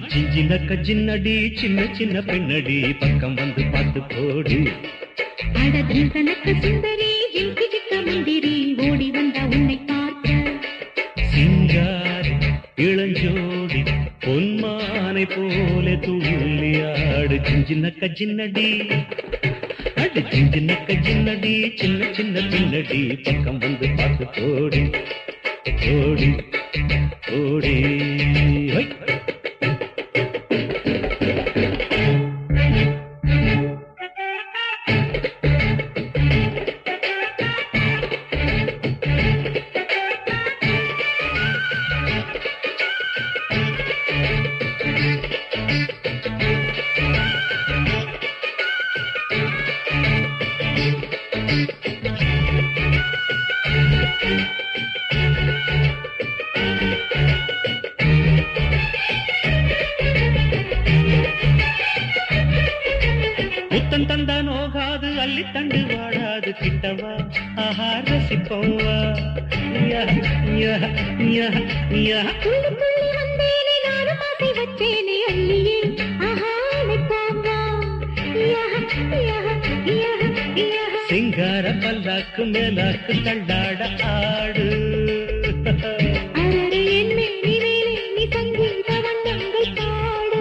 சிஞ்சினக்க சின்னடி சின்ன சின்ன பெண்ணடி பக்கம் வந்து பார்த்து போடி அடதில் தனக்கு சுந்தரி ஜில்கி ஜிக்க முந்திரி ஓடி வந்த உன்னை பார்க்க சிங்காரி இளஞ்சோடி பொன்மானை போல துள்ளியாடு சிஞ்சினக்க சின்னடி அடி சிஞ்சினக்க சின்னடி சின்ன சின்ன பின்னடி பக்கம் வந்து பார்த்து போடி ஓடி ஓடி ஹொய். முத்தம் தந்த நோகாது அள்ளி தண்டு வாழாது கிட்டவா ஆஹா ரசிப்பவா யா, யா, யா, யா. துள்ளி துள்ளி வந்தேனே நானும் ஆசை வச்சேனே அள்ளியே ஆஹானை போங்கா யஹ யஹ யஹ யஹ சிங்கார பல்லாக்கு மேலாக்கு தள்ளாட ஆடு அரறு என் மேனி மேலே நீ சங்கீத வண்ணங்கள் பாடு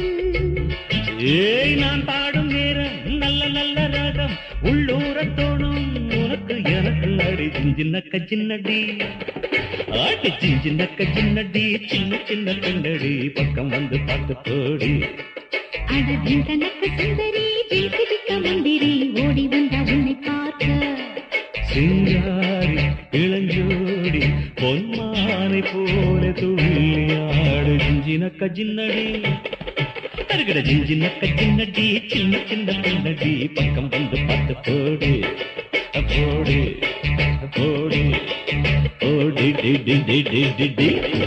ஏய் நான் பாடும் நேரம் நல்ல நல்ல ராகம் உள்ளூர தோணும் உனக்கு எனக்கு அடி சின்னக்க சின்னடி ஆடி சின்னக்க சின்னடி சின்ன சின்ன பெண்ணடி பக்கம் வந்து பார்த்து போடி அடதில் தனக்கு சுந்தரி ஜில்கி ஜிக்க முந்திரி ஓடி வந்த உன்னை பார்க்க சிங்காரி இளஞ்சோடி பொன்மானை போல துள்ளியாடு ஜிஞ்சினக்க ஜின்னடி தருகிற ஜிஞ்சினக்க ஜின்னடி சின்ன சின்ன பெண்ணடி பக்கம் வந்து பார்த்து போடு போடு போடு ஓடி டி டி டி டி டி டி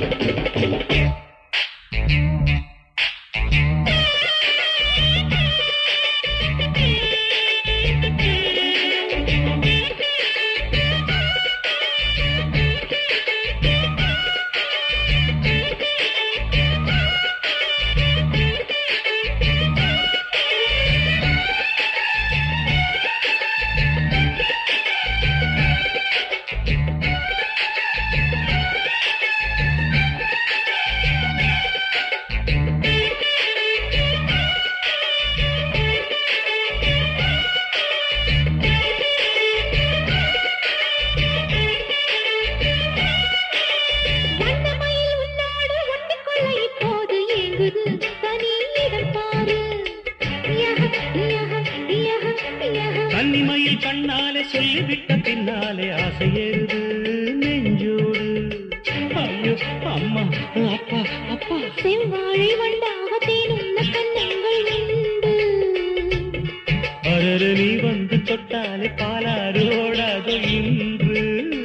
வண்ணமயில் உன்னோடு ஒட்டிக்கொள்ள இப்போது ஏங்குது தனியிடம் பாரு யஹ யஹ யஹ யஹ கன்னிமயில் கண்ணாலே சொல்லிவிட்ட பின்னாலே ஆசையேறுது நெஞ்சோடு ஐயோ அம்மா அப்பா அப்பா செவ்வாழை வண்டாக தேனுள்ள கண்ணங்கள் உண்டு அரரு நீ வந்து தொட்டாலே பாலாறு ஓடாது இன்று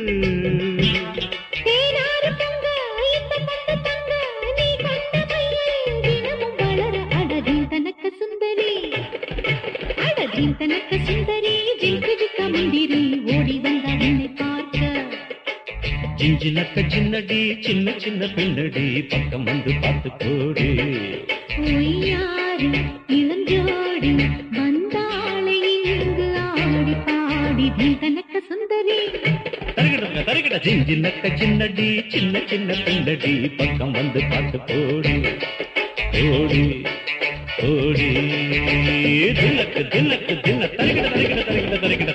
தேனாறு பொங்க இன்பம் வந்து தங்க நீ கண்ட மையில் தினமும் வளர அடதில் தனக்கு சுந்தரி அடதில் தனக்கு சுந்தரி ஜில்கு ஜிக்க முந்திரி ஓடி வந்த உன்னை பார்க்க ஜிஞ்சினக்க சின்னடி சின்ன சின்ன பின்னடி பக்கம் வந்து பார்த்து போடு ஒய்யாரி இளஞ்சோடி வந்தாளை இங்கு ஆடி பாடி தில் தனக்கு சுந்தரி தருகிட தருகிட ஜிஞ்சினக்க சின்னடி சின்ன சின்ன பின்னடி பக்கம் வந்து பார்த்து போடு ஓடி ஓடி தினக்கு தினக்கு தின தருகிட தருகிட தருகிட தருகிட